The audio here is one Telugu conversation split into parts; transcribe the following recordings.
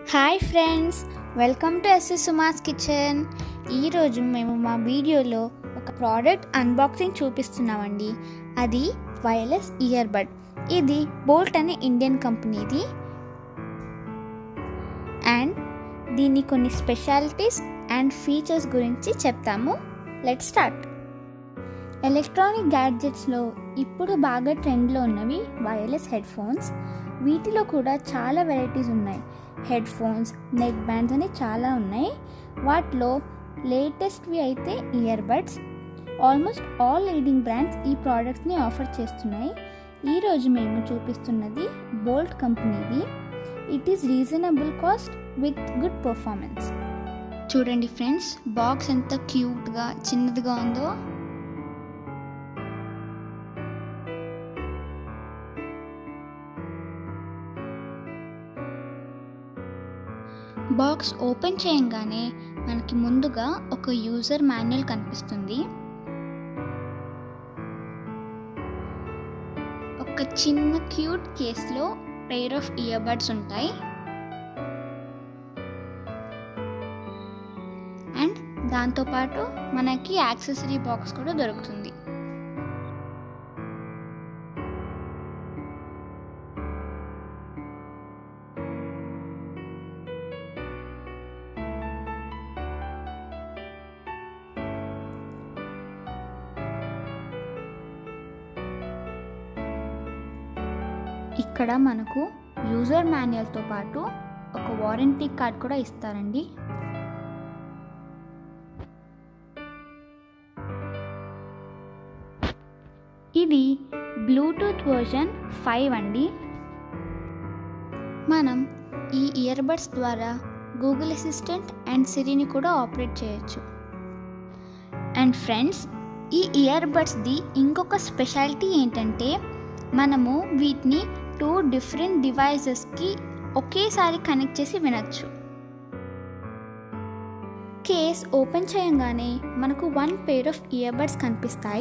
hi friends welcome to S S Suma's kitchen ఈరోజు మేము మా వీడియోలో ఒక ప్రోడక్ట్ అన్బాక్సింగ్ చూపిస్తున్నామండి అది వైర్లెస్ ఇయర్ బడ్ ఇది బోల్ట్ అనే ఇండియన్ కంపెనీది అండ్ దీని కొన్ని స్పెషాలిటీస్ అండ్ ఫీచర్స్ గురించి చెప్తాము లెట్ స్టార్ట్ ఎలక్ట్రానిక్ గ్యాడ్జెట్స్లో ఇప్పుడు బాగా ట్రెండ్లో ఉన్నవి వైర్లెస్ హెడ్ ఫోన్స్ వీటిలో కూడా చాలా వెరైటీస్ ఉన్నాయి హెడ్ ఫోన్స్ నెక్ బ్యాండ్స్ అని చాలా ఉన్నాయి వాటిలో లేటెస్ట్వి అయితే ear buds almost all leading brands ఈ ప్రోడక్ట్స్ని ఆఫర్ చేస్తున్నాయి ఈరోజు మేము చూపిస్తున్నది బోల్ట్ కంపెనీది it is reasonable cost with good performance చూడండి ఫ్రెండ్స్ బాక్స్ ఎంత క్యూట్గా చిన్నదిగా ఉందో బాక్స్ ఓపెన్ చేయంగానే మనకి ముందుగా ఒక యూజర్ మాన్యువల్ కనిపిస్తుంది ఒక చిన్న క్యూట్ కేస్లో పెయిర్ ఆఫ్ ఇయర్ బడ్స్ ఉంటాయి అండ్ దాంతోపాటు మనకి యాక్సెసరీ బాక్స్ కూడా దొరుకుతుంది ఇక్కడ మనకు యూజర్ మాన్యువల్తో పాటు ఒక వారంటీ కార్డ్ కూడా ఇస్తారండి ఇది బ్లూటూత్ వర్జన్ ఫైవ్ అండి మనం ఈ ఇయర్ బడ్స్ ద్వారా గూగుల్ అసిస్టెంట్ అండ్ సిరిని కూడా ఆపరేట్ చేయొచ్చు అండ్ ఫ్రెండ్స్ ఈ ఇయర్ బడ్స్ది ఇంకొక స్పెషాలిటీ ఏంటంటే మనము వీటిని టూ డిఫరెంట్ డివైజెస్కి ఒకేసారి కనెక్ట్ చేసి వినొచ్చు కేస్ ఓపెన్ చేయంగానే మనకు one pair of ear buds కనిపిస్తాయి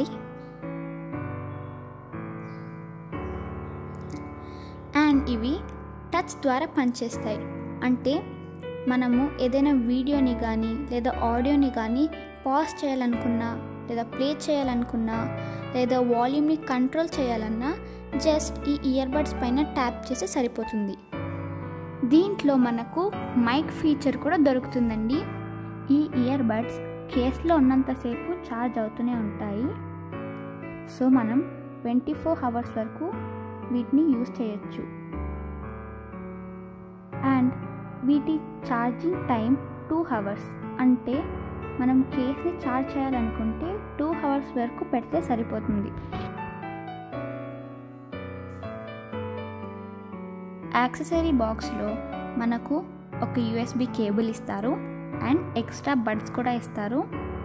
అండ్ ఇవి టచ్ ద్వారా పనిచేస్తాయి అంటే మనము ఏదైనా వీడియోని కానీ లేదా ఆడియోని కానీ పాజ్ చేయాలనుకున్నా లేదా ప్లే చేయాలనుకున్నా లేదా వాల్యూమ్ని కంట్రోల్ చేయాలన్నా జస్ట్ ఈ ఇయర్ బడ్స్ పైన ట్యాప్ చేస్తే సరిపోతుంది దీంట్లో మనకు మైక్ ఫీచర్ కూడా దొరుకుతుందండి ఈ ఇయర్ బడ్స్ కేస్లో ఉన్నంతసేపు ఛార్జ్ అవుతూనే ఉంటాయి సో మనం ట్వంటీ ఫోర్ అవర్స్ వరకు వీటిని యూజ్ చేయొచ్చు అండ్ వీటి ఛార్జింగ్ టైం టూ అవర్స్ అంటే మనం కేస్ని ఛార్జ్ చేయాలనుకుంటే టూ అవర్స్ వరకు పెడితే సరిపోతుంది యాక్సెసరీ బాక్స్లో మనకు ఒక యూఎస్బి కేబుల్ ఇస్తారు అండ్ ఎక్స్ట్రా బడ్స్ కూడా ఇస్తారు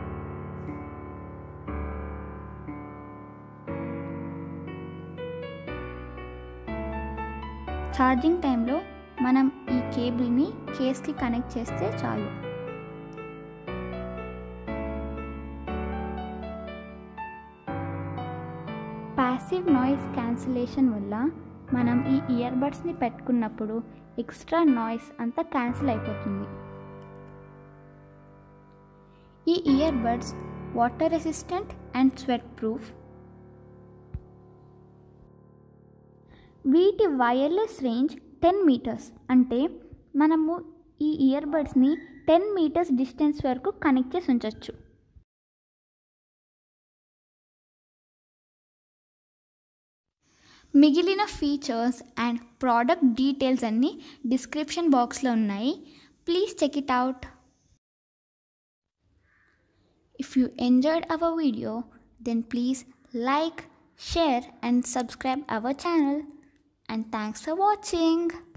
ఛార్జింగ్ టైంలో మనం ఈ కేబుల్ని కేస్కి కనెక్ట్ చేస్తే చాలు ప్యాసివ్ నాయిస్ క్యాన్సిలేషన్ వల్ల మనం ఈ ఇయర్ బడ్స్ని పెట్టుకున్నప్పుడు ఎక్స్ట్రా నాయిస్ అంతా క్యాన్సిల్ అయిపోతుంది ఈ ear buds water resistant and sweat proof వీటి వైర్లెస్ రేంజ్ టెన్ మీటర్స్ అంటే మనము ఈ ఇయర్ బడ్స్ని టెన్ మీటర్స్ డిస్టెన్స్ వరకు కనెక్ట్ చేసి ఉంచవచ్చు మిగిలిన ఫీచర్స్ అండ్ ప్రోడక్ట్ డీటెయిల్స్ అన్నీ డిస్క్రిప్షన్ బాక్స్లో ఉన్నాయి please check it out if you enjoyed our video then please like share and subscribe our channel and thanks for watching